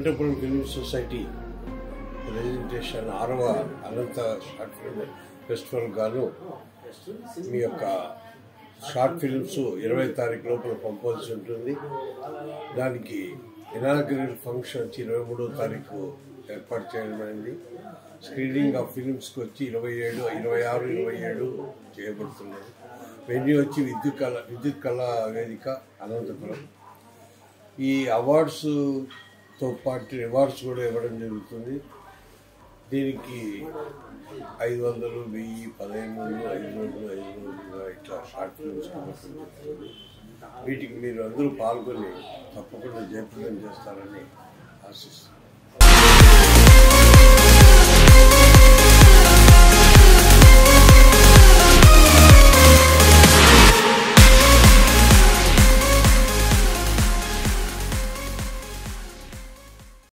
Anantapuram film society presentation ఆరవ అనంత short film festival గాను మీ యొక్క షార్ట్ ఫిల్మ్స్ ఇరవై తారీఖు లోపల పంపాల్సి ఉంటుంది దానికి ఇనాగ్రల్ ఫంక్షన్ వచ్చి ఇరవై మూడో తారీఖు ఏర్పాటు చేయడమైంది స్క్రీనింగ్ ఆఫ్ ఫిల్మ్స్కి వచ్చి ఇరవై ఏడు ఇరవై ఆరు ఇరవై ఏడు చేయబడుతున్నది వెన్యూ వచ్చి విద్యుత్ కళ విద్యుత్ కళా వేదిక అనంతపురం ఈ అవార్డ్స్తో పాటు అవార్డ్స్ కూడా ఇవ్వడం జరుగుతుంది దీనికి ఐదు వందలు వెయ్యి పదిహేను వందలు ఐదు వందలు ఐదు వందలు ఇట్లా షార్ట్ ఫిల్మ్స్ ఇవ్వడం జరుగుతుంది వీటికి మీరు అందరూ పాల్గొని తప్పకుండా జయప్రదం చేస్తారని ఆశిస్తున్నాను